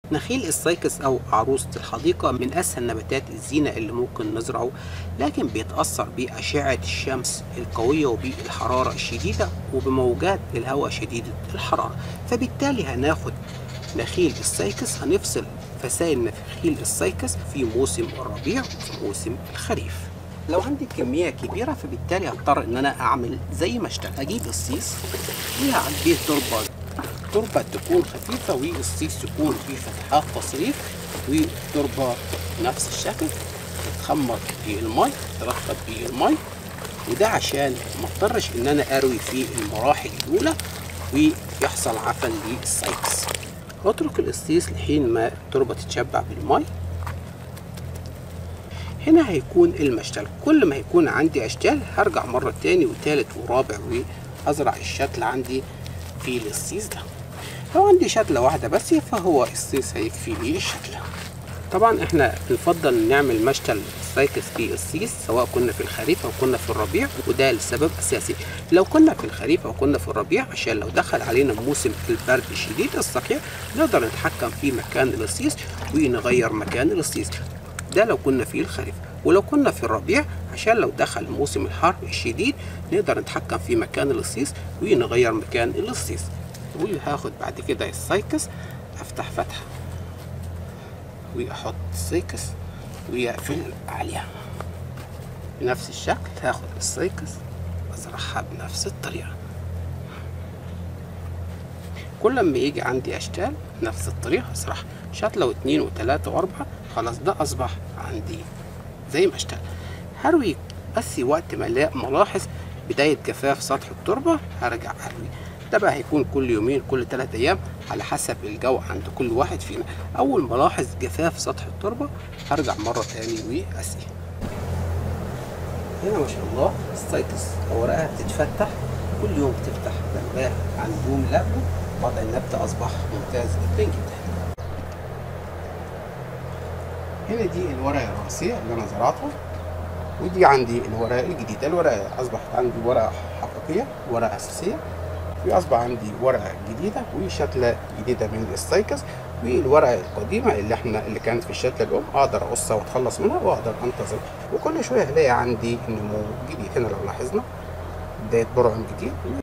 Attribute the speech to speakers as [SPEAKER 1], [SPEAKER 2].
[SPEAKER 1] نخيل السايكس أو عروسة الحديقة من أسهل نباتات الزينة اللي ممكن نزرعه لكن بيتأثر بأشعة الشمس القوية وبالحرارة الشديدة وبموجات الهواء شديدة الحرارة فبالتالي هناخد نخيل السايكس هنفصل فسائل نخيل السايكس في موسم الربيع وفي موسم الخريف لو عندي كمية كبيرة فبالتالي هضطر ان انا اعمل زي ما اشتغل اجيب الصيص وهعبيه تربة تربة تكون خفيفة والصيص يكون فيه فتحات تصريف والتربة نفس الشكل تتخمر في المي ترطب في المي وده عشان ما اضطرش ان انا اروي في المراحل الاولى ويحصل عفن للسايكس اترك القصيص لحين ما التربة تتشبع بالمي هنا هيكون المشتل كل ما يكون عندي اشتال هرجع مرة تاني وتالت ورابع وازرع الشتل عندي في القصيص ده لو عندي شتلة واحدة بس فهو الصيص هيكفي لي الشتلة طبعا احنا بنفضل نعمل مشتل سايكس في الصيص سواء كنا في الخريف او كنا في الربيع وده لسبب اساسي لو كنا في الخريف او كنا في الربيع عشان لو دخل علينا موسم البرد الشديد الصقيع نقدر نتحكم في مكان القصيص ونغير مكان القصيص ده لو كنا في الخريف ولو كنا في الربيع عشان لو دخل موسم الحر الشديد نقدر نتحكم في مكان القصيص ونغير مكان القصيص وهاخد بعد كده السايكس افتح فتحه واحط السايكس ويقفل عليها بنفس الشكل هاخد السايكس ازرعها بنفس الطريقه كل ما يجي عندي اشكال نفس الطريقه ازرعها شتله واثنين وثلاثه واربعه خلاص ده اصبح عندي زي ما اشتغل هروي بس وقت ما الاقي ملاحظ بداية جفاف سطح التربة هرجع اروي ده بقى هيكون كل يومين كل ثلاثة ايام على حسب الجو عند كل واحد فينا اول ما الاحظ جفاف سطح التربة هرجع مرة تاني واسقي هنا ما شاء الله السايكس اوراقها بتتفتح كل يوم بتفتح بنبات عن يوم اللي قبله وضع النبتة اصبح ممتاز جدا جدا هنا دي الورقة الرئيسية اللي أنا زرعتها ودي عندي الورقة الجديدة الورقة أصبحت عندي ورقة حقيقية ورقة أساسية وأصبح عندي ورقة جديدة وشتلة جديدة من السايكس والورقة القديمة اللي احنا اللي كانت في الشتلة الأم أقدر أقصها وأتخلص منها وأقدر أنتظر وكل شوية هلاقي عندي نمو جديد هنا لو لاحظنا بداية برعم جديد